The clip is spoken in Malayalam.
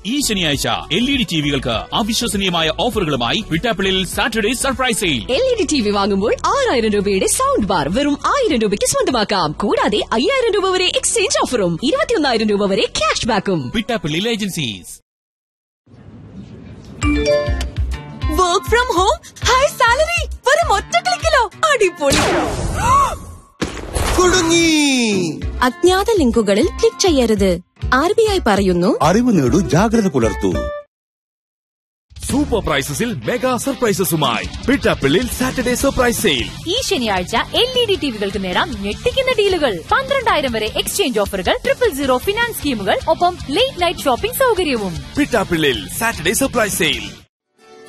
ഈ ശനിയാഴ്ച എൽ ഇ ഡി ടിവികൾക്ക് അവിശ്വസനീയമായ ഓഫറുകളുമായി വിട്ടാപ്പിളിൽ Saturday surprise sale L E D T V വാങ്ങുമ്പോൾ ആറായിരം രൂപയുടെ സൗണ്ട് ബാർ വെറും ആയിരം രൂപയ്ക്ക് സ്വന്തമാക്കാം കൂടാതെ അയ്യായിരം രൂപ വരെ എക്സ്ചേഞ്ച് ഓഫറും ഇരുപത്തിയൊന്നായിരം രൂപ വരെ ക്യാഷ് ബാക്കും വിട്ടാപ്പിള്ളിൽ agencies work from home high salary വെറും ഒറ്റ ക്ലിക്കിലോ അടിപൊളി കുടുങ്ങി അജ്ഞാത ലിങ്കുകളിൽ ക്ലിക്ക് ചെയ്യരുത് ആർ ബി ഐ പറയുന്നു അറിവ് നേടൂ ജാഗ്രത പുലർത്തൂ സൂപ്പർ പ്രൈസസിൽ മെഗാ സർപ്രൈസസുമായി പിട്ടാപ്പിള്ളിൽ സാറ്റർഡേ സർപ്രൈസ് സെയിൽ ഈ ശനിയാഴ്ച എൽ ഇ ഡി ടിവികൾക്ക് നേടാം ഞെട്ടിക്കുന്ന ഡീലുകൾ പന്ത്രണ്ടായിരം വരെ എക്സ്ചേഞ്ച് ഓഫറുകൾ ട്രിപ്പിൾ സീറോ ഫിനാൻസ് സ്കീമുകൾ ഒപ്പം ലേറ്റ് നൈറ്റ് ഷോപ്പിംഗ് സൗകര്യവും പിട്ടാപ്പിള്ളിൽ സാറ്റർഡേ സർപ്രൈസ് സെയിൽ